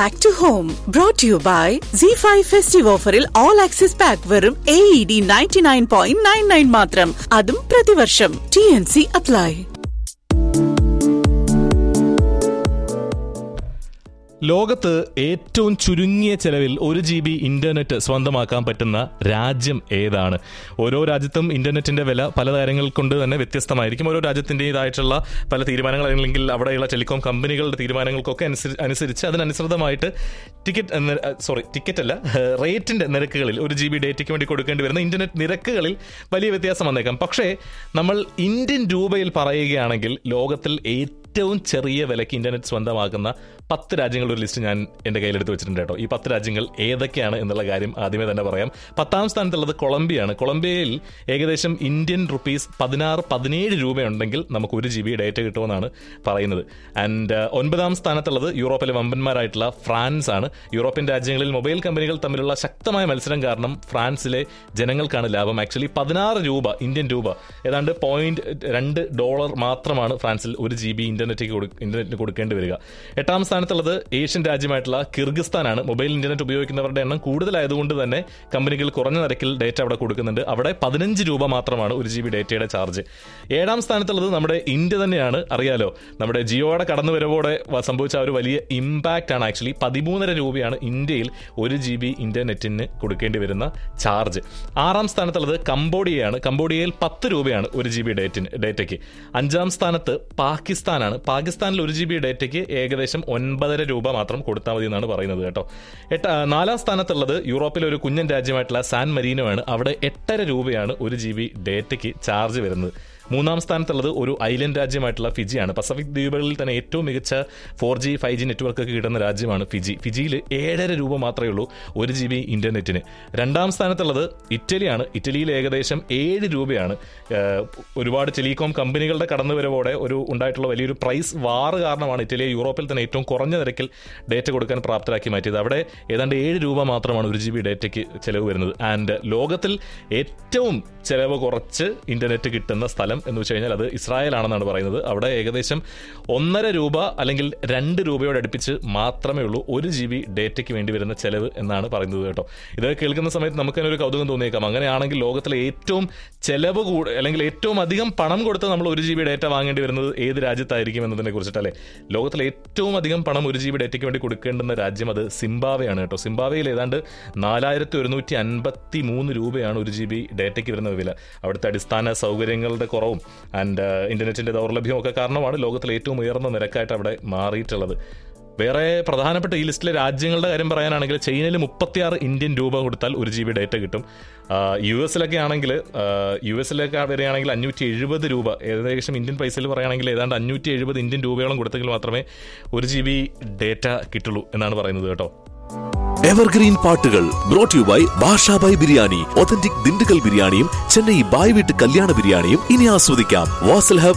back to home brought you by C five festive ഓഫറിൽ all access pack വെറും A E D ninety nine point nine nine മാത്രം അതും പ്രതിവർഷം T N C apply ലോകത്ത് ഏറ്റവും ചുരുങ്ങിയ ചെലവിൽ ഒരു ജി ബി ഇന്റർനെറ്റ് സ്വന്തമാക്കാൻ പറ്റുന്ന രാജ്യം ഏതാണ് ഓരോ രാജ്യത്തും ഇന്റർനെറ്റിന്റെ വില പല കാര്യങ്ങൾ കൊണ്ട് തന്നെ വ്യത്യസ്തമായിരിക്കും ഓരോ രാജ്യത്തിൻ്റെതായിട്ടുള്ള പല തീരുമാനങ്ങൾ അല്ലെങ്കിൽ അവിടെയുള്ള ടെലികോം കമ്പനികളുടെ തീരുമാനങ്ങൾക്കൊക്കെ അനുസരി- അനുസരിച്ച് അതിനനുസൃതമായിട്ട് ടിക്കറ്റ് സോറി ടിക്കറ്റ് അല്ല റേറ്റിന്റെ നിരക്കുകളിൽ ഒരു ജി ബി ഡേറ്റയ്ക്ക് വേണ്ടി കൊടുക്കേണ്ടി വരുന്ന ഇന്റർനെറ്റ് നിരക്കുകളിൽ വലിയ വ്യത്യാസം വന്നേക്കാം പക്ഷേ നമ്മൾ ഇന്ത്യൻ രൂപയിൽ പറയുകയാണെങ്കിൽ ലോകത്തിൽ ഏറ്റവും ചെറിയ വിലയ്ക്ക് ഇന്റർനെറ്റ് സ്വന്തമാക്കുന്ന പത്ത് രാജ്യങ്ങളുടെ ഒരു ലിസ്റ്റ് ഞാൻ എൻ്റെ കയ്യിലെടുത്ത് വെച്ചിട്ടുണ്ട് കേട്ടോ ഈ പത്ത് രാജ്യങ്ങൾ ഏതൊക്കെയാണ് എന്നുള്ള കാര്യം ആദ്യമേ തന്നെ പറയാം പത്താം സ്ഥാനത്തുള്ളത് കൊളംബിയാണ് കൊളംബിയയിൽ ഏകദേശം ഇന്ത്യൻ റുപ്പീസ് പതിനാറ് പതിനേഴ് രൂപയുണ്ടെങ്കിൽ നമുക്ക് ഒരു ജി ബി ഡേറ്റ കിട്ടുമെന്നാണ് പറയുന്നത് ആൻഡ് ഒൻപതാം സ്ഥാനത്തുള്ളത് യൂറോപ്പിലെ വമ്പന്മാരായിട്ടുള്ള ഫ്രാൻസ് ആണ് യൂറോപ്യൻ രാജ്യങ്ങളിൽ മൊബൈൽ കമ്പനികൾ തമ്മിലുള്ള ശക്തമായ മത്സരം കാരണം ഫ്രാൻസിലെ ജനങ്ങൾക്കാണ് ലാഭം ആക്ച്വലി പതിനാറ് രൂപ ഇന്ത്യൻ രൂപ ഏതാണ്ട് പോയിന്റ് രണ്ട് ഡോളർ മാത്രമാണ് ഫ്രാൻസിൽ ഒരു ജി ബി ഇന്റർനെറ്റ് ഇന്റർനെറ്റിന് കൊടുക്കേണ്ടി വരിക എട്ടാം സ്ഥാനത്തുള്ളത് ഏഷ്യൻ രാജ്യമായിട്ടുള്ള കിർഗിസ്ഥാനാണ് മൊബൈൽ ഇന്റർനെറ്റ് ഉപയോഗിക്കുന്നവരുടെ എണ്ണം കൂടുതലായതുകൊണ്ട് തന്നെ കമ്പനികൾ കുറഞ്ഞ നിരക്കിൽ ഡേറ്റ അവിടെ കൊടുക്കുന്നുണ്ട് അവിടെ പതിനഞ്ച് രൂപ മാത്രമാണ് ഒരു ജി ബി ഡേറ്റയുടെ ചാർജ് ഏഴാം സ്ഥാനത്തുള്ളത് നമ്മുടെ ഇന്ത്യ തന്നെയാണ് അറിയാലോ നമ്മുടെ ജിയോയുടെ കടന്നുവരവോടെ വ- സംഭവിച്ച ആ ഒരു വലിയ ഇമ്പാക്റ്റ് ആണ് ആക്ച്വലി പതിമൂന്നര രൂപയാണ് ഇന്ത്യയിൽ ഒരു ജി ബി ഇന്റർനെറ്റിന് കൊടുക്കേണ്ടി വരുന്ന ചാർജ് ആറാം സ്ഥാനത്തുള്ളത് കംബോഡിയയാണ് കംബോഡിയയിൽ പത്ത് രൂപയാണ് ഒരു ജി ബി ഡേറ്റിന് ഡേറ്റയ്ക്ക് അഞ്ചാം സ്ഥാനത്ത് പാകിസ്ഥാനാണ് പാകിസ്ഥാനിൽ ഒരു ജി ബി ഡേറ്റയ്ക്ക് ഏകദേശം ഒൻപതര രൂപ മാത്രം കൊടുത്താൽ മതി എന്നാണ് പറയുന്നത് കേട്ടോ എട്ട് ആ, നാലാം സ്ഥാനത്തുള്ളത് യൂറോപ്പിലെ ഒരു കുഞ്ഞൻ രാജ്യമായിട്ടുള്ള സാൻ മരീനോ ആണ് അവിടെ എട്ടര രൂപയാണ് ഒരു ജി ബി ഡേറ്റയ്ക്ക് ചാർജ് വരുന്നത് മൂന്നാം സ്ഥാനത്തുള്ളത് ഒരു ഐലൻഡ് രാജ്യമായിട്ടുള്ള ഫിജിയാണ് പസഫിക് ദ്വീപുകളിൽ തന്നെ ഏറ്റവും മികച്ച four G five G network ഒക്കെ കിട്ടുന്ന രാജ്യമാണ് ഫിജി ഫിജിയിൽ ഏഴര രൂപ മാത്രമേ ഉള്ളൂ ഒരു ജി ബി ഇന്റർനെറ്റിന് രണ്ടാം സ്ഥാനത്തുള്ളത് ഇറ്റലിയാണ് ഇറ്റലിയിൽ ഏകദേശം ഏഴ് രൂപയാണ് ഏഹ്, ഒരുപാട് ടെലികോം കമ്പനികളുടെ കടന്നുവരവോടെ ഒരു ഉണ്ടായിട്ടുള്ള വലിയൊരു പ്രൈസ് വാറ് കാരണമാണ് ഇറ്റലിയെ യൂറോപ്പിൽ തന്നെ ഏറ്റവും കുറഞ്ഞ നിരക്കിൽ ഡേറ്റ കൊടുക്കാൻ പ്രാപ്തരാക്കി മാറ്റിയത് അവിടെ ഏതാണ്ട് ഏഴ് രൂപ മാത്രമാണ് ഒരു ജി ബി ഡേറ്റയ്ക്ക് ചിലവ് വരുന്നത് ആൻഡ് ലോകത്തിൽ ഏറ്റവും ചിലവ് കുറച്ച് ഇന്റർനെറ്റ് കിട്ടുന്ന സ്ഥലം എന്ന് വെച്ച് കഴിഞ്ഞാൽ അത് ഇസ്രായേൽ ആണെന്നാണ് പറയുന്നത് അവിടെ ഏകദേശം ഒന്നര രൂപ അല്ലെങ്കിൽ രണ്ട് രൂപയോട് അടുപ്പിച്ച് മാത്രമേ ഉള്ളൂ ഒരു ജി ബി ഡേറ്റയ്ക്ക് വേണ്ടി വരുന്ന ചെലവ് എന്നാണ് പറയുന്നത് കേട്ടോ ഇത് കേൾക്കുന്ന സമയത്ത് നമുക്ക് തന്നെ ഒരു കൗതുകം തോന്നിയേക്കാം അങ്ങനെയാണെങ്കിൽ ലോകത്തിലെ ഏറ്റവും ചെലവ് കൂട് അല്ലെങ്കിൽ ഏറ്റവും അധികം പണം കൊടുത്ത് നമ്മൾ ഒരു ജി ബി ഡേറ്റ വാങ്ങേണ്ടി വരുന്നത് ഏത് രാജ്യത്തായിരിക്കും എന്നതിനെ കുറിച്ചിട്ടല്ലേ ലോകത്തിലെ ഏറ്റവും അധികം പണം ഒരു ജി ബി ഡേറ്റയ്ക്ക് വേണ്ടി കൊടുക്കേണ്ടുന്ന രാജ്യം അത് സിംബാവയാണ് കേട്ടോ സിംബാവയിൽ ഏതാണ്ട് നാലായിരത്തി ഒരുന്നൂറ്റി അൻപത്തി മൂന്ന് രൂപയാണ് ഒരു ജി ബി ഡേറ്റയ്ക്ക് വരുന്ന വില അവിടുത്തെ അടിസ്ഥാന സൗകര്യങ്ങളുടെ കുറവും ആൻഡ് ഇന്റർനെറ്റിന്റെ ദൗർലഭ്യവും ഒക്കെ കാരണമാണ് ലോകത്തിലെ ഏറ്റവും ഉയർന്ന നിരക്കായിട്ട് അവിടെ മാറിയിട്ടുള്ളത് വേറെ പ്രധാനപ്പെട്ട ഈ ലിസ്റ്റിലെ രാജ്യങ്ങളുടെ കാര്യം പറയാനാണെങ്കിൽ ചൈനയിൽ മുപ്പത്തിയാറ് ഇന്ത്യൻ രൂപ കൊടുത്താൽ ഒരു ജി ബി ഡേറ്റ കിട്ടും ആ, യു എസിലൊക്കെ ആണെങ്കിൽ ആ, യു എസിലൊക്കെ വരികയാണെങ്കിൽ അഞ്ഞൂറ്റി എഴുപത് രൂപ ഏകദേശം ഇന്ത്യൻ പൈസയിൽ പറയുകയാണെങ്കിൽ ഏതാണ്ട് അഞ്ഞൂറ്റി എഴുപത് ഇന്ത്യൻ രൂപയോളം കൊടുത്തെങ്കിൽ മാത്രമേ ഒരു ജി ബി ഡേറ്റ കിട്ടുള്ളൂ എന്നാണ് പറയുന്നത് കേട്ടോ എവർഗ്രീൻ പാട്ടുകൾ brought you by Basha Bhai biryani authentic Dindigul ബിരിയാണിയും ചെന്നൈ ബായ് വീട്ട് കല്യാണ ബിരിയാണിയും ഇനി ആസ്വദിക്കാം വാസൽ ഹബ്